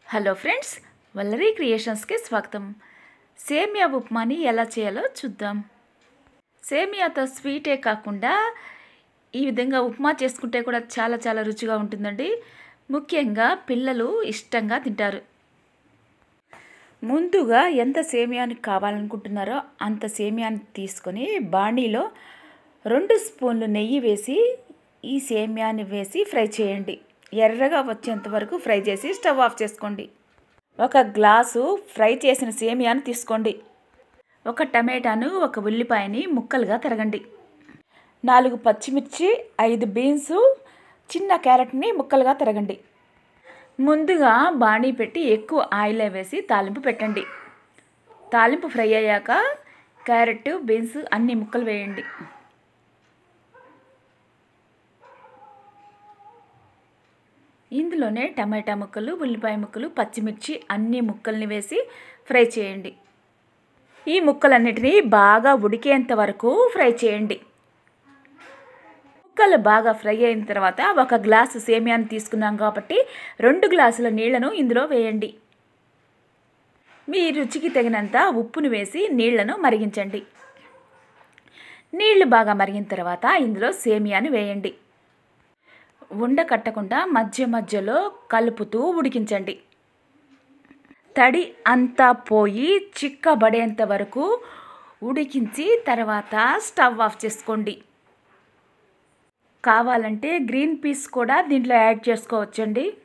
hello friends Vallari క్రియేషన్స్కి స్వాగతం సేమియా ఉప్మాని ఎలా చేయాలో చూద్దాం సేమియాతో స్వీటే కాకుండా ఈ విధంగా ఉప్మా చేసుకుంటే కూడా చాలా చాలా రుచిగా ఉంటుందండి ముఖ్యంగా పిల్లలు ఇష్టంగా తింటారు ముందుగా ఎంత సేమియాని కావాలనుకుంటున్నారో అంత సేమియాని తీసుకొని బాణీలో రెండు స్పూన్లు నెయ్యి వేసి ఈ సేమియాని వేసి ఫ్రై చేయండి ఎర్రగా వచ్చేంత వరకు ఫ్రై చేసి స్టవ్ ఆఫ్ చేసుకోండి ఒక గ్లాసు ఫ్రై చేసిన సేమియాను తీసుకోండి ఒక టమాటాను ఒక ఉల్లిపాయని ముక్కలుగా తరగండి నాలుగు పచ్చిమిర్చి ఐదు బీన్స్ చిన్న క్యారెట్ని ముక్కలుగా తరగండి ముందుగా బాణీ పెట్టి ఎక్కువ ఆయిల్ వేసి తాలింపు పెట్టండి తాలింపు ఫ్రై అయ్యాక క్యారెట్ బీన్స్ అన్ని ముక్కలు వేయండి ఇందులోనే టమాటా ముక్కలు ఉల్లిపాయ ముక్కలు పచ్చిమిర్చి అన్ని ముక్కల్ని వేసి ఫ్రై చేయండి ఈ ముక్కలన్నిటినీ బాగా ఉడికేంత వరకు ఫ్రై చేయండి ముక్కలు బాగా ఫ్రై అయిన తర్వాత ఒక గ్లాసు సేమియాను తీసుకున్నాం కాబట్టి రెండు గ్లాసుల నీళ్లను ఇందులో వేయండి మీ రుచికి తగినంత ఉప్పును వేసి నీళ్లను మరిగించండి నీళ్లు బాగా మరిగిన తర్వాత ఇందులో సేమియాను వేయండి ఉండ కట్టకుండా మధ్య మధ్యలో కలుపుతూ ఉడికించండి తడి అంతా పోయి చిక్కబడేంత వరకు ఉడికించి తర్వాత స్టవ్ ఆఫ్ చేసుకోండి కావాలంటే గ్రీన్ పీస్ కూడా దీంట్లో యాడ్ చేసుకోవచ్చండి